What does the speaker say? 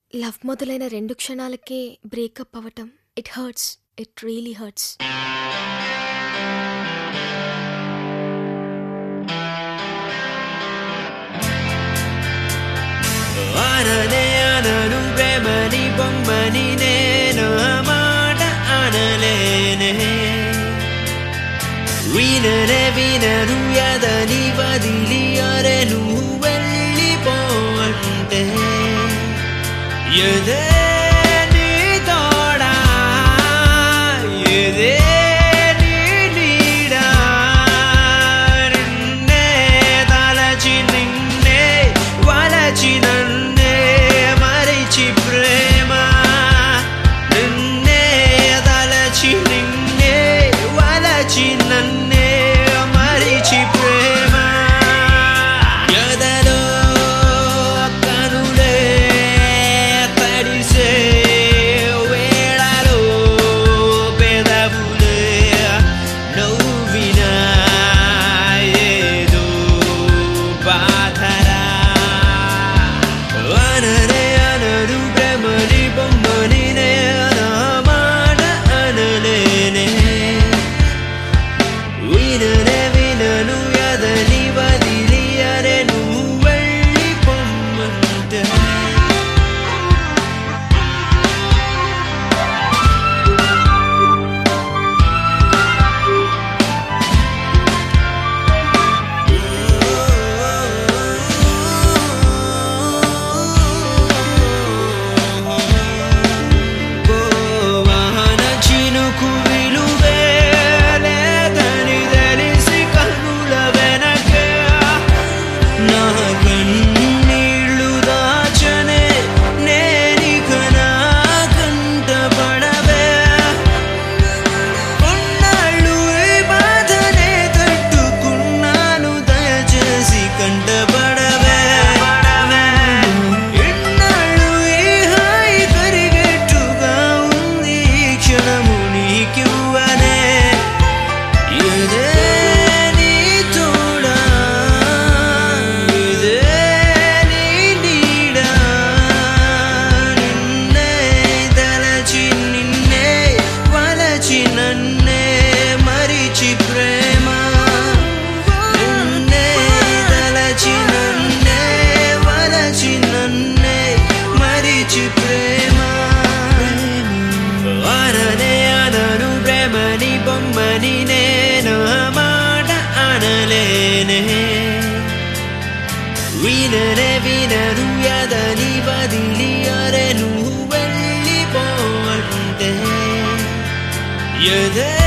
love మొదలైన రెండు క్షణాలకే బ్రేకప్ అవ్వటం it hurts it really hurts అననే అనను ప్రేమని బొమ్మని నేను ఆ మాట అనలేనే విననే వినను ఎదని వదిలి అరే నువ్వు వెళ్ళిపో అంటే ఎదే నీ తోడా ఎదే నీ నీడా నిన్నే తలచి నిన్నే వలచి నన్నే మరిచి ప్రేమ నిన్నే తలచి నిన్నే వలచి నన్నే మరిచి ప్రేమ ఎదలో కనులే తడిసే వేళలో పెదవులే నవ్వినా ఏదో బాధరా అననే అనడు ప్రేమని బొమ్మని నేను మాట అనలేనే విననే వినను ఎదని వదిలి అరే నువ్వు వెళ్ళి పొమ్మంటే వాహన చినుకు విలువే లేదని తెలిసి కన్నుల వెనకే నా కన్నీళ్ళు దాచనే నేనిక నా కంట పడవే కొన్నాళ్ళు ఈ బాధనే తట్టుకున్నాను దయచేసి కంటపడవే ఎన్నాళ్ళు ఈ హాయి కరిగేట్టుగా ఉంది ఈ క్షణము నీకివ్వనే ఇదే నీ తోడా ఇదే నీ నీడా నిన్నే తలచి నిన్నే వలచి నన్నే మరిచి ప్రేమ నిన్నే తలచి నన్నే వలచి నన్నే మరిచి ప్రేమ అననే అనను ప్రేమని బొమ్మని నేను ఆ మాట అనలేనే విననే వినను ఎదని వదిలి అరే నువ్వు వెళ్ళిపో అంటే ఎదే